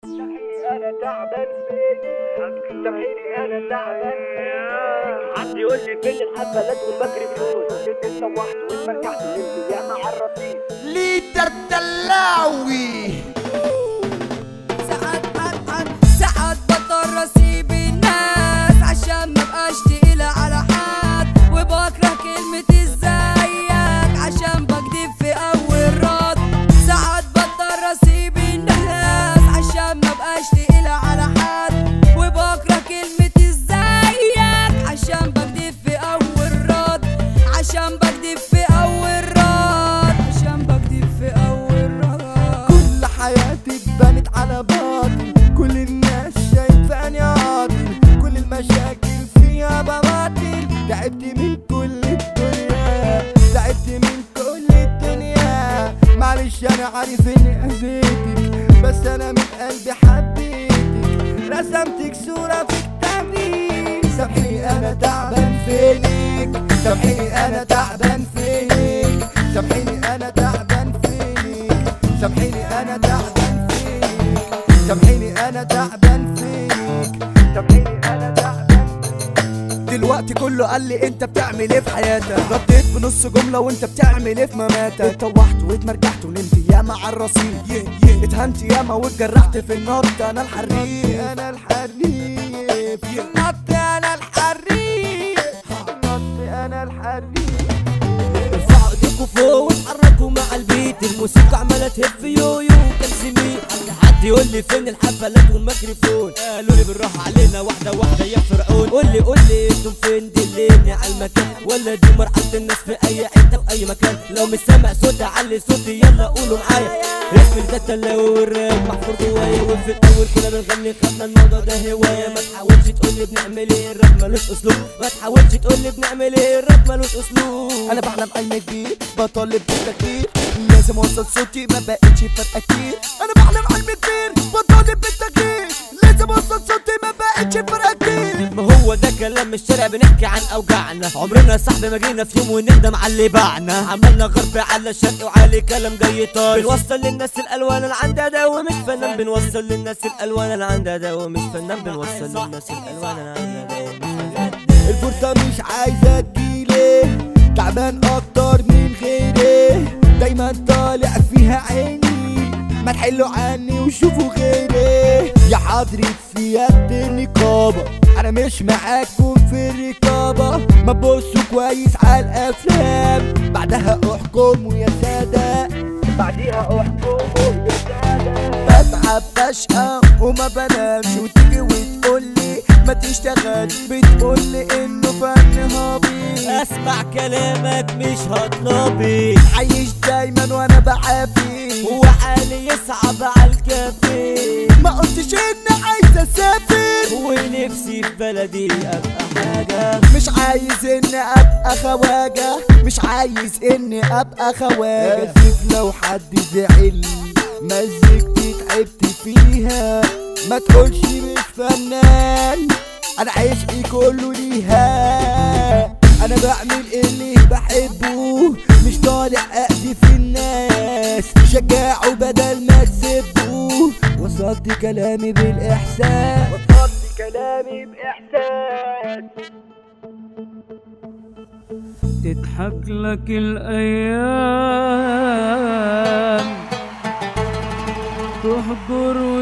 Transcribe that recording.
انا تعبان فيك سامحيني انا تعبان فيك حد يقول لي فين الحفلات والمجري فلوس انت اتسوحت واتمرجعت للانتيام مع الرصيف ليدر دلاوي ساعات أضحك ساعات بضطر اسيب الناس عشان ما بقاش تقيلة على حد وبكره كلمة ازيك عشان بكدب في اول رد ساعات بضطر اسيب الناس عشان ما بقاش تقيلة على حد وبكره كلمة ازيك عشان بكدب في اول رد عشان بكدب في اول رد عشان بكدب في اول رد كل حياتك بنت على باطل كل الناس شايفاني عاطل كل المشاكل فيها بباطل تعبت من كل الدنيا تعبت من كل الدنيا معلش انا عارف اني اذيتك بس انا من قلبي حبيتك رسمتك صورة في كتابي سامحيني انا تعبان فينك سامحيني انا تعبان فينك سامحيني انا تعبان فينك سامحيني انا تعبان فيك سامحيني انا تعبان فيك سامحيني انا تعبان دلوقتي كله قال لي انت بتعمل ايه في حياتك رديت بنص جمله وانت بتعمل ايه في مماتك اتطوحت واتمرجحت ونمت ياما على الرصيف اتهنت ياما واتجرحت في النط انا الحريف انا الحريف النط انا الحريف النط انا الحريف ارفعوا ايديكوا فوق واتحركوا مع البيت الموسيقى عمالة تهف يويو كالسمين حد يقول لي فين الحفلات والميكروفون قالوا لي بالراحة علينا واحدة واحدة يا فرعون قول لي قول لي انتم فين دلني على المكان ولا دي مرحلة الناس في اي حتة في اي مكان لو مش سامع صوتي علي صوتي يلا قولوا معايا اسم التلاوي والراب محفور جوايا وفي الاول كنا بنغني خدنا الموضوع ده هواية ما تحاولش تقول لي بنعمل ايه الراب ملوش اسلوب ما تحاولش تقول لي بنعمل ايه الراب ملوش اسلوب انا بحلم علم كبير بطالب بالتغيير لازم اوصل صوتي ما بقتش فرقه كتير انا بحلم علم كبير بطالب بالتغيير لازم اوصل صوتي ما بقتش فرقه كتير ما هو ده كلام الشارع بنحكي عن اوجاعنا عمرنا يا صاحبي ما جينا في يوم ونندم على اللي باعنا عملنا غرب على شرق وعلي كلام جاي طار بنوصل للناس الالوان اللي عندها ده ومش فنان بنوصل للناس الالوان اللي عندها ده ومش فنان بنوصل للناس الالوان اللي عندها ده ومش فنان الفرصه مش عايزه تجيلي تعبان اكتر من غيري دايما طالع فيها عيني ما تحلوا عني وشوفوا غيري يا حضرة سيادة النقابة انا مش معاكم في الرقابة ما تبصوا كويس على الافلام بعدها احكموا يا سادة بعديها احكموا يا سادة بتعب بشقى وما بنامش وتيجي وتقولي ما تشتغلش بتقولي انه فن هابي اسمع كلامك مش هطلبي عايش دايما وانا بعافي وحالي يصعب على الكافي ما قلتش اني عايز اسافر ونفسي في بلدي ابقى حاجه مش عايز اني ابقى خواجه مش عايز اني ابقى خواجه اسف لو حد زعل مزجتي تعبت فيها ما تقولش مش فنان انا عشقي كله ليها انا بعمل اللي بحبه مش طالع اذي في الناس شجعوا بدل ما تسبوا وصلت كلامي بالاحساس وصلت كلامي باحساس تضحك لك الأيام تحضر